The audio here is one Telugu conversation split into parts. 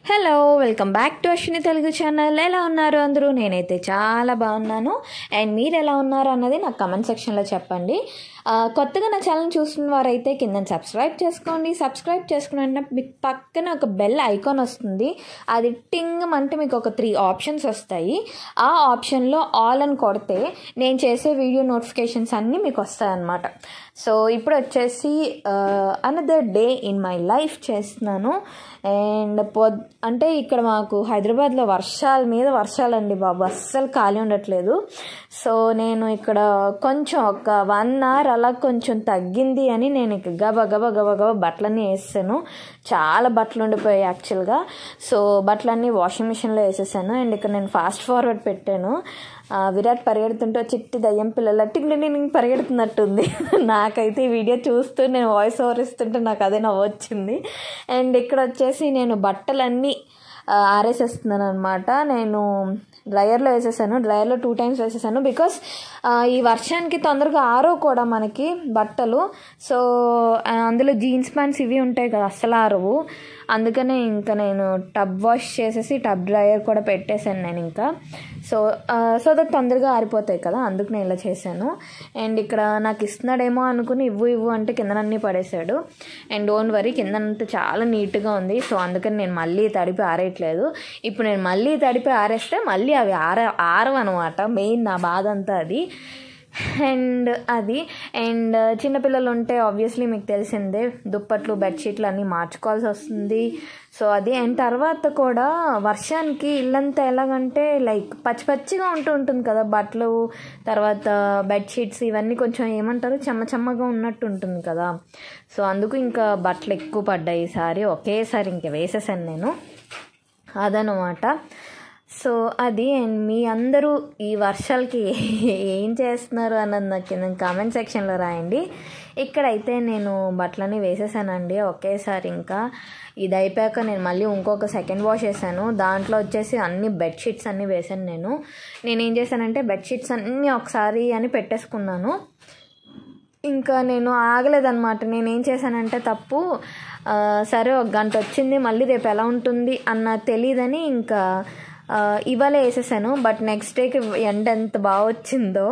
hello welcome back to Ashwini Telugu channel ఎలా ఉన్నారు అందరూ నేనైతే చాలా బాగున్నాను అండ్ మీరు ఎలా ఉన్నారు అన్నది నాకు కమెంట్ సెక్షన్లో చెప్పండి ఆ, కొత్తగా నా ఛానల్ చూస్తున్న వారైతే కింద సబ్స్క్రైబ్ చేసుకోండి సబ్స్క్రైబ్ చేసుకున్న వెంటనే మీకు పక్కన ఒక బెల్ ఐకాన్ వస్తుంది అది టింగ్ అంటే మీకు ఒక త్రీ ఆప్షన్స్ వస్తాయి ఆ ఆప్షన్లో ఆల్ అని కొడితే నేను చేసే వీడియో నోటిఫికేషన్స్ అన్నీ మీకు వస్తాయన్నమాట సో ఇప్పుడు వచ్చేసి another day in my life చేస్తున్నాను అండ్ పొద్ అంటే ఇక్కడ మాకు హైదరాబాద్లో వర్షాల మీద వర్షాలండి బాబు అస్సలు ఖాళీ ఉండట్లేదు సో నేను ఇక్కడ కొంచెం ఒక వన్ అవర్ అలా కొంచెం తగ్గింది అని నేను ఇక గబ గబ గబ గబ బట్టలన్నీ వేసాను చాలా బట్టలు ఉండిపోయాయి యాక్చువల్గా సో బట్టలన్నీ వాషింగ్ మిషన్లో వేసేసాను అండ్ ఇక్కడ నేను ఫాస్ట్ ఫార్వర్డ్ పెట్టాను ఆ, విరాట్ పరిగెడుతుంటే ఓ చిట్టి దయ్యం పిల్లల టింగ్ టింగ్ టింగ్ పరిగెడుతున్నట్టుంది నాకైతే ఈ వీడియో చూస్తూ నేను వాయిస్ ఓవర్ ఇస్తుంటే నాకు అదే నవ్వొచ్చింది అండ్ ఇక్కడ వచ్చేసి నేను బట్టలన్నీ ఆ, ఆరేసేస్తున్నాను అనమాట నేను డ్రయర్లో వేసేసాను డ్రయర్లో టూ టైమ్స్ వేసేసాను బికాస్ ఈ వర్షానికి తొందరగా ఆరో కూడా మనకి బట్టలు సో ఆ, అందులో జీన్స్ ప్యాంట్స్ ఇవి ఉంటాయి కదా అస్సలు ఆరవు అందుకనే ఇంకా నేను టబ్ వాష్ చేసేసి టబ్ డ్రయర్ కూడా పెట్టేశాను నేను ఇంకా సో సో దట్ తొందరగా ఆరిపోతాయి కదా అందుకు నేను ఇలా చేశాను అండ్ ఇక్కడ నాకు ఇస్తున్నాడేమో అనుకుని ఇవ్వు ఇవ్వు అంటే కిందనన్నీ పడేశాడు అండ్ డోంట్ వరీ కిందనంతా చాలా నీట్గా ఉంది సో అందుకని నేను మళ్ళీ తడిపి ఆరేయట్లేదు ఇప్పుడు నేను మళ్ళీ తడిపి ఆరేస్తే మళ్ళీ అవి ఆర ఆరవన్నమాట మెయిన్ నా బాధ అంతా అది అండ్ అది అండ్ చిన్నపిల్లలు ఉంటే ఆబ్వియస్లీ మీకు తెలిసిందే దుప్పట్లు బెడ్షీట్లు అన్నీ మార్చుకోవాల్సి వస్తుంది సో అది అండ్ తర్వాత కూడా వర్షానికి ఇల్లంతా ఎలాగంటే లైక్ పచ్చి పచ్చిగా ఉంటూ ఉంటుంది కదా బట్టలు తర్వాత బెడ్షీట్స్ ఇవన్నీ కొంచెం ఏమంటారు చెమ్మ చెమ్మగా ఉన్నట్టు ఉంటుంది కదా సో అందుకు ఇంకా బట్టలు ఎక్కువ పడ్డాయి ఈసారి ఒకేసారి ఇంకా వేసేసాను నేను అదనమాట సో అది అండ్ మీ అందరూ ఈ వర్షాలకి ఏం చేస్తున్నారు అన్నది నాకు కింద కామెంట్ సెక్షన్లో రాయండి ఇక్కడైతే నేను బట్టలని వేసేసానండి ఒకేసారి ఇంకా ఇది అయిపోయాక నేను మళ్ళీ ఇంకొక సెకండ్ వాష్ వేసాను దాంట్లో వచ్చేసి అన్ని బెడ్షీట్స్ అన్నీ వేసాను నేను నేను ఏం చేశానంటే బెడ్షీట్స్ అన్నీ ఒకసారి అని పెట్టేసుకున్నాను ఇంకా నేను ఆగలేదన్నమాట నేను ఏం చేశానంటే తప్పు ఆ, సరే ఒక గంట వచ్చింది మళ్ళీ రేపు ఎలా ఉంటుంది అన్న తెలియదని ఇంకా ఆ, ఇవాళ వేసేసాను బట్ నెక్స్ట్ డేకి ఎండ ఎంత బాగా వచ్చిందో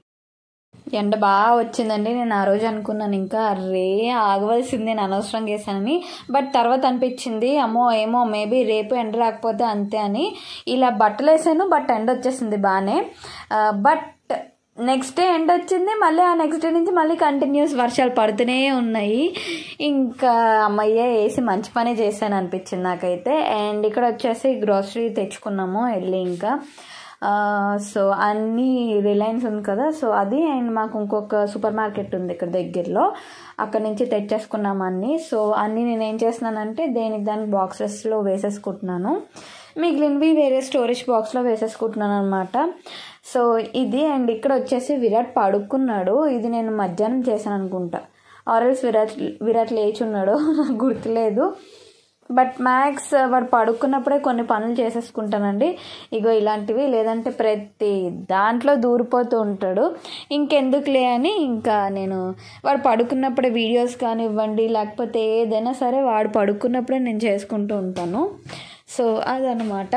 ఎండ బాగా వచ్చిందండి నేను ఆ రోజు అనుకున్నాను ఇంకా రే ఆగవలసింది నేను అనవసరంగా వేసానని బట్ తర్వాత అనిపించింది అమ్మో ఏమో మేబీ రేపు ఎండ రాకపోతే అంతే అని ఇలా బట్టలు వేసాను బట్ ఎండ వచ్చేసింది బాగానే బట్ నెక్స్ట్ డే ఎండ్ వచ్చింది మళ్ళీ ఆ నెక్స్ట్ డే నుంచి మళ్ళీ కంటిన్యూస్ వర్షాలు పడుతూనే ఉన్నాయి ఇంకా అమ్మయ్య వేసి మంచి పనే చేశాను అనిపించింది నాకైతే అండ్ ఇక్కడ వచ్చేసి గ్రోసరీ తెచ్చుకున్నాము వెళ్ళి ఇంకా ఆ, సో అన్నీ రిలయన్స్ ఉంది కదా సో అది అండ్ మాకు ఇంకొక సూపర్ మార్కెట్ ఉంది ఇక్కడ దగ్గరలో అక్కడ నుంచి తెచ్చేసుకున్నాం అన్నీ సో అన్నీ నేను ఏం చేస్తున్నానంటే దేనికి దానికి బాక్సెస్లో వేసేసుకుంటున్నాను మిగిలినవి వేరే స్టోరేజ్ బాక్స్లో వేసేసుకుంటున్నాను అనమాట సో ఇది అండ్ ఇక్కడ వచ్చేసి విరాట్ పడుకున్నాడు ఇది నేను మధ్యాహ్నం చేశాను అనుకుంటా ఆర్ఎల్స్ విరాట్ విరాట్ లేచి ఉన్నాడు నాకు గుర్తులేదు బట్ మ్యాక్స్ వాడు పడుకున్నప్పుడే కొన్ని పనులు చేసేసుకుంటానండి ఇగో ఇలాంటివి లేదంటే ప్రతి దాంట్లో దూరిపోతూ ఉంటాడు ఇంకెందుకులే అని ఇంకా నేను వాడు పడుకున్నప్పుడే వీడియోస్ కానివ్వండి లేకపోతే ఏదైనా సరే వాడు పడుకున్నప్పుడే నేను చేసుకుంటూ ఉంటాను సో అదనమాట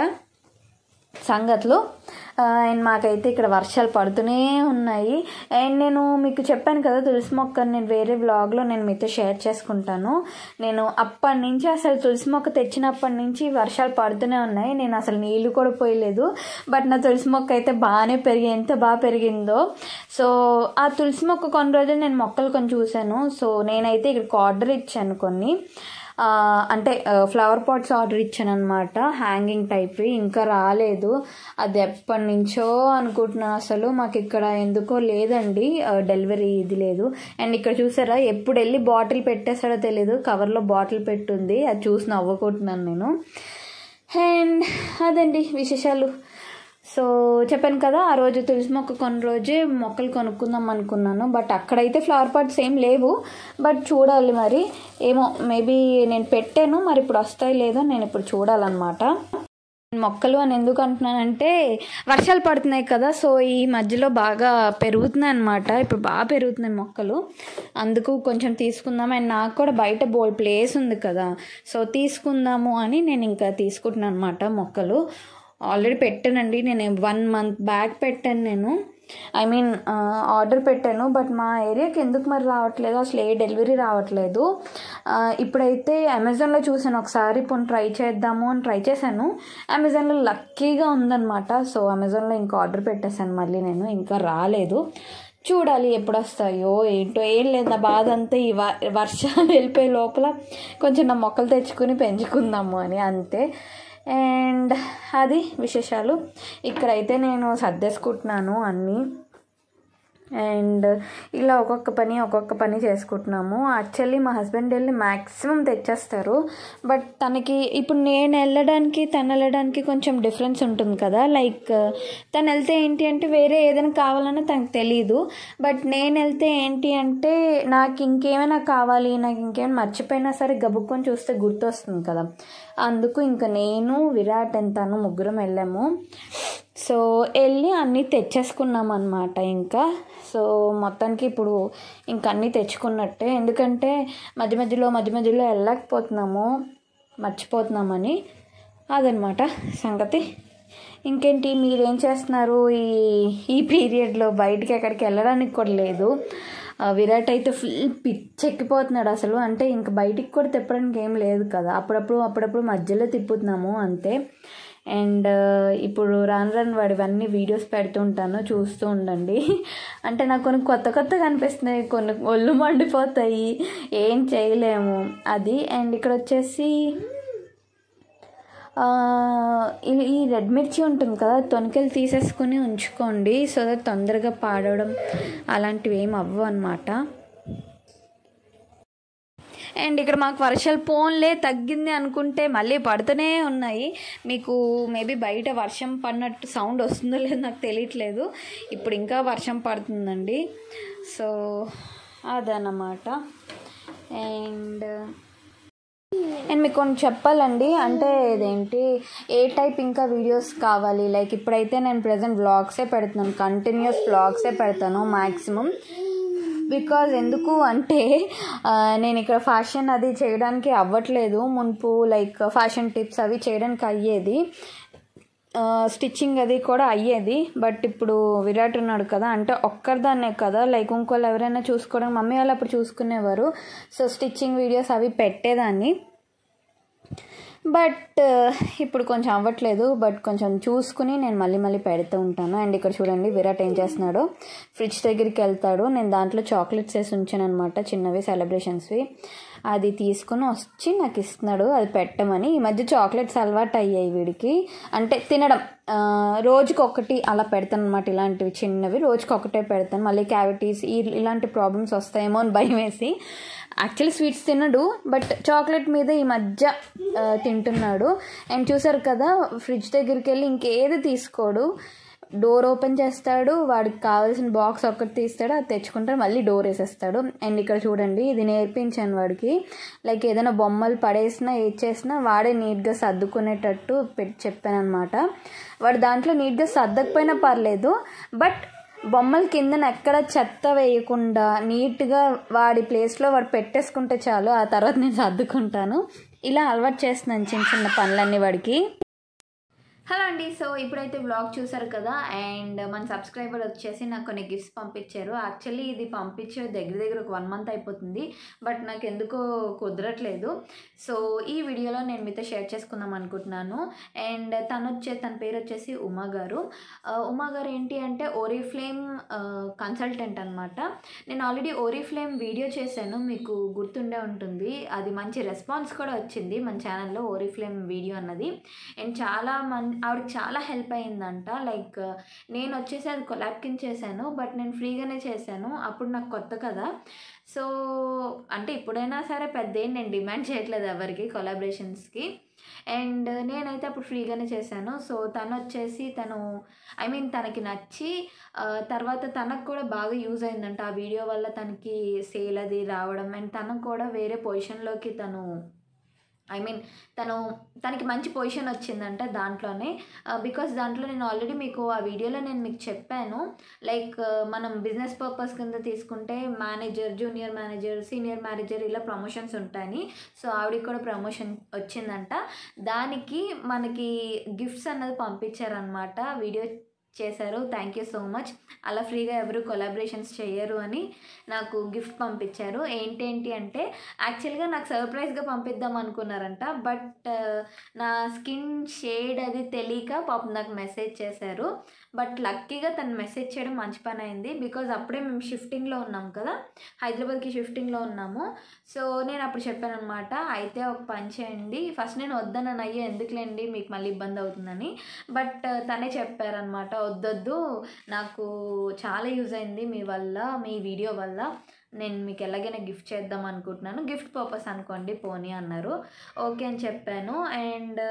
సంగతులు ఆ, అండ్ మాకైతే ఇక్కడ వర్షాలు పడుతూనే ఉన్నాయి అండ్ నేను మీకు చెప్పాను కదా తులసి మొక్కని నేను వేరే వ్లాగ్లో నేను మీతో షేర్ చేసుకుంటాను నేను అప్పటి నుంచి అసలు తులసి మొక్క తెచ్చినప్పటి నుంచి వర్షాలు పడుతూనే ఉన్నాయి నేను అసలు నీళ్లు కూడా పోయలేదు బట్ నా తులసి మొక్క అయితే బాగానే పెరిగి ఎంత బాగా పెరిగిందో సో ఆ తులసి మొక్క కొన్ని రోజులు నేను మొక్కలు కొన్ని చూశాను సో నేనైతే ఇక్కడికి ఆర్డర్ ఇచ్చాను కొన్ని ఆ, అంటే ఫ్లవర్ పాట్స్ ఆర్డర్ ఇచ్చాను అనమాట హ్యాంగింగ్ టైప్ ఇంకా రాలేదు అది ఎప్పటి నుంచో అనుకుంటున్నాను అసలు మాకు ఇక్కడ ఎందుకో లేదండి డెలివరీ ఇది లేదు అండ్ ఇక్కడ చూసారా ఎప్పుడు వెళ్ళి బాటిల్ పెట్టేసాడో తెలీదు కవర్లో బాటిల్ పెట్టుంది అది చూసి నవ్వుకుంటున్నాను నేను అండ్ అదండి విశేషాలు సో చెప్పాను కదా ఆ రోజు తులసి మొక్క కొన్ని రోజే మొక్కలు కొనుక్కుందాం అనుకున్నాను బట్ అక్కడైతే ఫ్లవర్ పాట్స్ ఏం లేవు బట్ చూడాలి మరి ఏమో మేబీ నేను పెట్టాను మరి ఇప్పుడు వస్తాయి లేదో నేను ఇప్పుడు చూడాలన్నమాట మొక్కలు అని ఎందుకు అంటున్నానంటే వర్షాలు పడుతున్నాయి కదా సో ఈ మధ్యలో బాగా పెరుగుతున్నాయి అనమాట ఇప్పుడు బాగా పెరుగుతున్నాయి మొక్కలు అందుకు కొంచెం తీసుకుందాం అండ్ నాకు కూడా బయట బోల్ ప్లేస్ ఉంది కదా సో తీసుకుందాము అని నేను ఇంకా తీసుకుంటున్నాను అనమాట మొక్కలు ఆల్రెడీ పెట్టానండి నేను వన్ మంత్ బ్యాక్ పెట్టాను నేను ఐ మీన్ ఆర్డర్ పెట్టాను బట్ మా ఏరియాకి ఎందుకు మరి రావట్లేదు అసలు ఏ డెలివరీ రావట్లేదు ఆ, ఇప్పుడైతే అమెజాన్లో చూసాను ఒకసారి ఇప్పుడు ట్రై చేద్దాము అని ట్రై చేశాను అమెజాన్లో లక్కీగా ఉందన్నమాట సో అమెజాన్లో ఇంకా ఆర్డర్ పెట్టేశాను మళ్ళీ నేను ఇంకా రాలేదు చూడాలి ఎప్పుడు వస్తాయో ఏంటో ఏం లేదు నా బాధ అంతా ఈ వ- వర్షాలు వెళ్ళిపోయే లోపల కొంచెం నా మొక్కలు తెచ్చుకుని పెంచుకుందాము అని అంతే అండ్ అది విశేషాలు ఇక్కడైతే నేను సర్దేసుకుంటున్నాను అన్నీ అండ్ ఇలా ఒక్కొక్క పని ఒక్కొక్క పని చేసుకుంటున్నాము యాక్చువల్లీ మా హస్బెండ్ వెళ్ళి మ్యాక్సిమం తెచ్చేస్తారు బట్ తనకి ఇప్పుడు నేను వెళ్ళడానికి తను వెళ్ళడానికి కొంచెం డిఫరెన్స్ ఉంటుంది కదా లైక్ తను వెళ్తే ఏంటి అంటే వేరే ఏదైనా కావాలన్నా తనకు తెలియదు బట్ నేను వెళ్తే ఏంటి అంటే నాకు ఇంకేమైనా కావాలి నాకు ఇంకేమైనా మర్చిపోయినా సరే గబుక్కొని చూస్తే గుర్తొస్తుంది కదా అందుకు ఇంకా నేను విరాట్ అండ్ తను ముగ్గురం వెళ్ళాము సో వెళ్ళి అన్నీ తెచ్చేసుకున్నాం అనమాట ఇంకా సో మొత్తానికి ఇప్పుడు ఇంక అన్నీ తెచ్చుకున్నట్టే ఎందుకంటే మధ్య మధ్యలో మధ్య మధ్యలో వెళ్ళకపోతున్నాము మర్చిపోతున్నామని అదనమాట సంగతి ఇంకేంటి మీరేం చేస్తున్నారు ఈ ఈ పీరియడ్లో బయటికి ఎక్కడికి వెళ్ళడానికి కూడా లేదు ఆ, విరాట్ అయితే ఫుల్ పిచ్చెక్కిపోతున్నాడు అసలు అంటే ఇంక బయటికి కూడా తిప్పడానికి ఏం లేదు కదా అప్పుడప్పుడు అప్పుడప్పుడు మధ్యలో తిప్పుతున్నాము అంతే అండ్ ఇప్పుడు రాను రాను వాడివన్నీ వీడియోస్ పెడుతుంటాను చూస్తూ ఉండండి అంటే నాకు కొన్ని కొత్త కొత్తగా అనిపిస్తున్నాయి కొన్ని ఒళ్ళు మండిపోతాయి ఏం చేయలేము అది అండ్ ఇక్కడ వచ్చేసి ఆ, ఈ ఈ రెడ్ మిర్చి ఉంటుంది కదా తొనకలు తీసేసుకుని ఉంచుకోండి సో దట్ తొందరగా పాడవడం అలాంటివి ఏం అవ్వవు అనమాట అండ్ ఇక్కడ మాకు వర్షాలు పోన్లే తగ్గింది అనుకుంటే మళ్ళీ పడుతూనే ఉన్నాయి మీకు మేబీ బయట వర్షం పడినట్టు సౌండ్ వస్తుందో లేదో నాకు తెలియట్లేదు ఇప్పుడు ఇంకా వర్షం పడుతుందండి సో అదన్నమాట అండ్ అండ్ మీకు కొన్ని చెప్పాలండి అంటే ఇదేంటి ఏ టైప్ ఇంకా వీడియోస్ కావాలి లైక్ ఇప్పుడైతే నేను ప్రజెంట్ వ్లాగ్సే పెడుతున్నాను కంటిన్యూస్ వ్లాగ్సే పెడతాను మ్యాక్సిమం బికాజ్ ఎందుకు అంటే ఆ, నేను ఇక్కడ ఫ్యాషన్ అది చేయడానికి అవ్వట్లేదు మున్పు లైక్ ఫ్యాషన్ టిప్స్ అవి చేయడానికి అయ్యేది స్టిచ్చింగ్ అది కూడా అయ్యేది బట్ ఇప్పుడు విరాట్ ఉన్నాడు కదా అంటే ఒక్కరిదాన్నే కదా లైక్ ఇంకోళ్ళు ఎవరైనా చూసుకోవడం మమ్మీ వాళ్ళు అప్పుడు చూసుకునేవారు సో స్టిచ్చింగ్ వీడియోస్ అవి పెట్టేదాన్ని బట్ ఇప్పుడు కొంచెం అవ్వట్లేదు బట్ కొంచెం చూసుకుని నేను మళ్ళీ మళ్ళీ పెడుతూ ఉంటాను అండ్ ఇక్కడ చూడండి విరాట్ ఏం చేస్తున్నాడో ఫ్రిడ్జ్ దగ్గరికి వెళ్తాడు నేను దాంట్లో చాక్లెట్స్ వేసి ఉంచాను అనమాట చిన్నవి సెలబ్రేషన్స్వి అది తీసుకుని వచ్చి నాకు ఇస్తున్నాడు అది పెట్టమని ఈ మధ్య చాక్లెట్స్ అలవాటు అయ్యాయి వీడికి అంటే తినడం ఆ, రోజుకి ఒకటి అలా పెడతాను అనమాట ఇలాంటివి చిన్నవి రోజుకి ఒకటే పెడతాను మళ్ళీ క్యావిటీస్ ఈ ఇలాంటి ప్రాబ్లమ్స్ వస్తాయేమో అని భయం వేసి యాక్చువల్లీ స్వీట్స్ తినడు బట్ చాక్లెట్ మీద ఈ మధ్య ఆ, తింటున్నాడు అండ్ చూసారు కదా ఫ్రిడ్జ్ దగ్గరికి వెళ్ళి ఇంకేది తీసుకోడు డోర్ ఓపెన్ చేస్తాడు వాడికి కావాల్సిన బాక్స్ ఒక్కటి తీస్తాడు అది తెచ్చుకుంటాడు మళ్ళీ డోర్ వేసేస్తాడు అండ్ ఇక్కడ చూడండి ఇది నేర్పించాను వాడికి లైక్ ఏదైనా బొమ్మలు పడేసినా ఏది చేసినా వాడే నీట్గా సర్దుకునేటట్టు పెట్టి చెప్పాను అనమాట వాడు దాంట్లో నీట్గా సర్దకపోయినా పర్లేదు బట్ బొమ్మల కిందన ఎక్కడ చెత్త వేయకుండా నీట్గా వాడి ప్లేస్లో వాడు పెట్టేసుకుంటే చాలు ఆ తర్వాత నేను సర్దుకుంటాను ఇలా అలవాటు చేస్తున్నాను చిన్న చిన్న పనులన్నీ వాడికి హలో అండి సో ఇప్పుడైతే వ్లాగ్ చూసారు కదా అండ్ మన సబ్స్క్రైబర్ వచ్చేసి నాకు కొన్ని గిఫ్ట్స్ పంపించారు యాక్చువల్లీ ఇది పంపించే దగ్గర దగ్గర ఒక వన్ మంత్ అయిపోతుంది బట్ నాకు ఎందుకో కుదరట్లేదు సో ఈ వీడియోలో నేను మీతో షేర్ చేసుకుందాం అనుకుంటున్నాను అండ్ తను వచ్చే తన పేరు వచ్చేసి ఉమా గారు ఆ, ఉమా గారు ఏంటి అంటే ఓరిఫ్లేమ్ కన్సల్టెంట్ అనమాట నేను ఆల్రెడీ ఓరిఫ్లేమ్ వీడియో చేశాను మీకు గుర్తుండే ఉంటుంది అది మంచి రెస్పాన్స్ కూడా వచ్చింది మన ఛానల్లో ఓరిఫ్లేమ్ వీడియో అన్నది అండ్ చాలా మంది ఆవిడకి చాలా హెల్ప్ అయిందంట లైక్ నేను వచ్చేసి అది కొలాబ్ కింద చేశాను బట్ నేను ఫ్రీగానే చేశాను అప్పుడు నాకు కొత్త కదా సో అంటే ఇప్పుడైనా సరే పెద్ద ఏం నేను డిమాండ్ చేయట్లేదు ఎవరికి కొలాబరేషన్స్కి అండ్ నేనైతే అప్పుడు ఫ్రీగానే చేశాను సో తను వచ్చేసి తను ఐ మీన్ తనకి నచ్చి ఆ, తర్వాత తనకు కూడా బాగా యూజ్ అయిందంట ఆ వీడియో వల్ల తనకి సేల్ అది రావడం అండ్ తనకు కూడా వేరే పొజిషన్లోకి తను ఐ మీన్ తను తనకి మంచి పొజిషన్ వచ్చిందంట దాంట్లోనే బికాస్ దాంట్లో నేను ఆల్రెడీ మీకు ఆ వీడియోలో నేను మీకు చెప్పాను లైక్ మనం బిజినెస్ పర్పస్ కింద తీసుకుంటే manager junior manager senior manager ఇలా ప్రమోషన్స్ ఉంటాయని సో ఆవిడకి కూడా ప్రమోషన్ వచ్చిందంట దానికి మనకి గిఫ్ట్స్ అన్నది పంపించారనమాట వీడియో చేశారు థ్యాంక్ యూ సో మచ్ అలా ఫ్రీగా ఎవరు కొలాబరేషన్స్ చేయరు అని నాకు గిఫ్ట్ పంపించారు ఏంటేంటి అంటే యాక్చువల్గా నాకు సర్ప్రైజ్గా పంపిద్దాం అనుకున్నారంట బట్ నా స్కిన్ షేడ్ అది తెలియక పాపం నాకు మెసేజ్ చేశారు బట్ లక్కీగా తను మెసేజ్ చేయడం మంచి పని అయింది బికాజ్ అప్పుడే మేము షిఫ్టింగ్లో ఉన్నాం కదా హైదరాబాద్కి షిఫ్టింగ్లో ఉన్నాము సో నేను అప్పుడు చెప్పాను అనమాట అయితే ఒక పని చేయండి ఫస్ట్ నేను వద్దనని అయ్యో ఎందుకులేండి మీకు మళ్ళీ ఇబ్బంది అవుతుందని బట్ తనే చెప్పారనమాట వద్దొద్దు నాకు చాలా యూజ్ అయింది మీ వల్ల మీ వీడియో వల్ల నేను మీకు ఎలాగైనా గిఫ్ట్ చేద్దాం అనుకుంటున్నాను గిఫ్ట్ పర్పస్ అనుకోండి పోనీ అన్నారు ఓకే అని చెప్పాను అండ్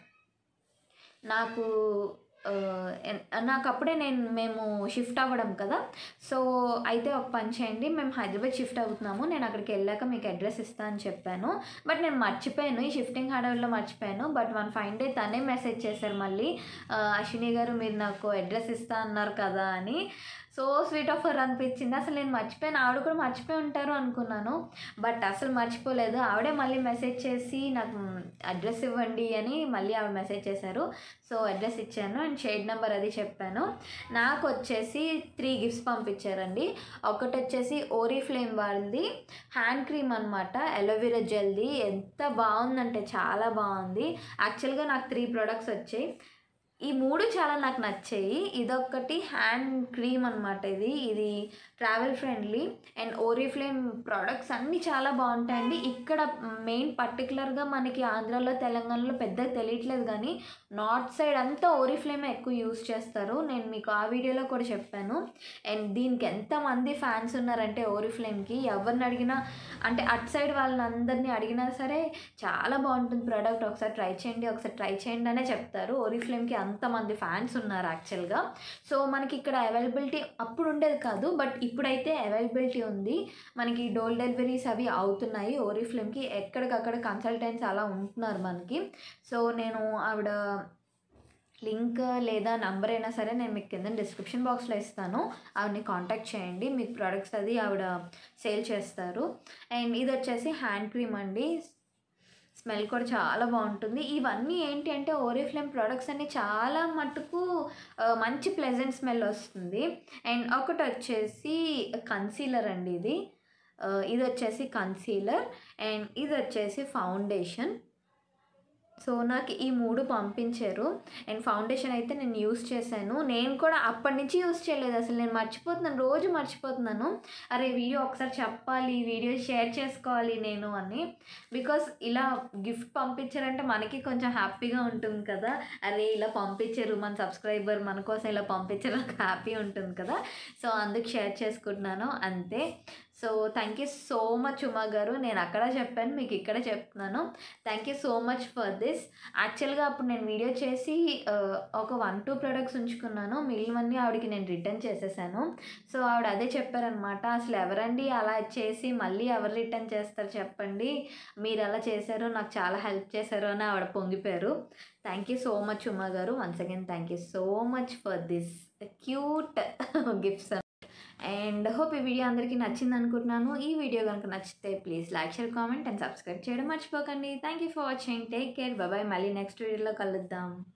నాకు ఆ, ఎన్- నాకు అప్పుడే నేను మేము షిఫ్ట్ అవ్వడం కదా సో అయితే ఒక పని చేయండి మేము హైదరాబాద్ షిఫ్ట్ అవుతున్నాము నేను అక్కడికి వెళ్ళాక మీకు అడ్రస్ ఇస్తా అని చెప్పాను బట్ నేను మర్చిపోయాను ఈ షిఫ్టింగ్ హడావిడిలో మర్చిపోయాను బట్ వన్ ఫైవ్ డే తనే మెసేజ్ చేశారు మళ్ళీ ఆ, అశ్విని గారు మీరు నాకు అడ్రస్ ఇస్తా అన్నారు కదా అని సో స్వీట్ ఆఫ్ హర్ అనిపించింది అసలు నేను మర్చిపోయాను ఆవిడ కూడా మర్చిపోయి ఉంటారు అనుకున్నాను బట్ అసలు మర్చిపోలేదు ఆవిడే మళ్ళీ మెసేజ్ చేసి నాకు అడ్రస్ ఇవ్వండి అని మళ్ళీ ఆవిడ మెసేజ్ చేశారు సో అడ్రస్ ఇచ్చాను అండ్ షేడ్ నెంబర్ అది చెప్పాను నాకు వచ్చేసి త్రీ గిఫ్ట్స్ పంపించారండి ఒకటి వచ్చేసి ఓరీ ఫ్లేమ్ వాళ్ళది హ్యాండ్ క్రీమ్ అనమాట ఎలోవెరా జెల్ది ఎంత బాగుందంటే చాలా బాగుంది యాక్చువల్గా నాకు త్రీ ప్రొడక్ట్స్ వచ్చాయి ఈ మూడు చాలా నాకు నచ్చాయి ఇదొక్కటి హ్యాండ్ క్రీమ్ అనమాట ఇది ఇది travel friendly and Oriflame products అన్నీ చాలా బాగుంటాయండి ఇక్కడ మెయిన్ పర్టికులర్గా మనకి ఆంధ్రాలో తెలంగాణలో పెద్దగా తెలియట్లేదు కానీ నార్త్ సైడ్ అంతా ఓరిఫ్లేమ్ ఎక్కువ యూస్ చేస్తారు నేను మీకు ఆ వీడియోలో కూడా చెప్పాను అండ్ దీనికి ఎంతమంది ఫ్యాన్స్ ఉన్నారంటే ఓరిఫ్లేమ్కి ఎవరిని అడిగినా అంటే అటు సైడ్ వాళ్ళని అందరినీ అడిగినా సరే చాలా బాగుంటుంది ప్రోడక్ట్ ఒకసారి ట్రై చేయండి ఒకసారి ట్రై చేయండి అనే చెప్తారు ఓరిఫ్లేమ్కి అంతమంది ఫ్యాన్స్ ఉన్నారు యాక్చువల్గా సో మనకి ఇక్కడ అవైలబిలిటీ అప్పుడు ఉండేది కాదు బట్ ఇప్పుడైతే అవైలబిలిటీ ఉంది మనకి డోల్ డెలివరీస్ అవి అవుతున్నాయి ఓరిఫ్లేమ్కి ఎక్కడికక్కడ కన్సల్టెంట్స్ అలా ఉంటున్నారు మనకి సో నేను ఆవిడ లింక్ లేదా నంబర్ అయినా సరే నేను మీకు కింద డిస్క్రిప్షన్ బాక్స్లో ఇస్తాను ఆవిడని కాంటాక్ట్ చేయండి మీకు ప్రోడక్ట్స్ అది ఆవిడ సేల్ చేస్తారు అండ్ ఇది వచ్చేసి హ్యాండ్ క్రీమ్ అండి స్మెల్ కూడా చాలా బాగుంటుంది ఇవన్నీ ఏంటి అంటే ఓరిఫ్లేమ్ ప్రోడక్ట్స్ అన్ని చాలా మటుకు ఆ, మంచి ప్లెజెంట్ స్మెల్ వస్తుంది అండ్ ఒకటి వచ్చేసి కన్సీలర్ అండి ఇది ఆ, ఇది వచ్చేసి కన్సీలర్ అండ్ ఇది వచ్చేసి ఫౌండేషన్ సో నాకు ఈ మూడు పంపించారు అండ్ ఫౌండేషన్ అయితే నేను యూస్ చేశాను నేను కూడా అప్పటి నుంచి యూస్ చేయలేదు అసలు నేను మర్చిపోతున్నాను రోజు మర్చిపోతున్నాను అరే వీడియో ఒకసారి చెప్పాలి వీడియో షేర్ చేసుకోవాలి నేను అని బికాస్ ఇలా గిఫ్ట్ పంపించారంటే మనకి కొంచెం హ్యాపీగా ఉంటుంది కదా అరే ఇలా పంపించారు మన సబ్స్క్రైబర్ మన కోసం ఇలా పంపించారు నాకు హ్యాపీ ఉంటుంది కదా సో అందుకు షేర్ చేసుకుంటున్నాను అంతే so thank you so much Uma గారు నేను అక్కడ చెప్పాను మీకు ఇక్కడ చెప్తున్నాను thank you so much for this యాక్చువల్గా అప్పుడు నేను వీడియో చేసి ఆ, ఒక వన్ టూ ప్రొడక్ట్స్ ఉంచుకున్నాను మిగిలినవన్నీ ఆవిడకి నేను రిటర్న్ చేసేసాను సో ఆవిడ అదే చెప్పారనమాట అసలు ఎవరండి అలా చేసి మళ్ళీ ఎవరు రిటర్న్ చేస్తారు చెప్పండి మీరు అలా చేశారు నాకు చాలా హెల్ప్ చేశారు అని ఆవిడ పొంగిపోయారు thank you so much Uma గారు once again thank you so much for this cute gifts and hope ఈ వీడియో అందరికీ నచ్చింది అనుకుంటున్నాను ఈ వీడియో కనుక నచ్చితే please like share comment and subscribe చేయడం మర్చిపోకండి thank you for watching take care bye మళ్ళీ నెక్స్ట్ వీడియోలో కలుద్దాం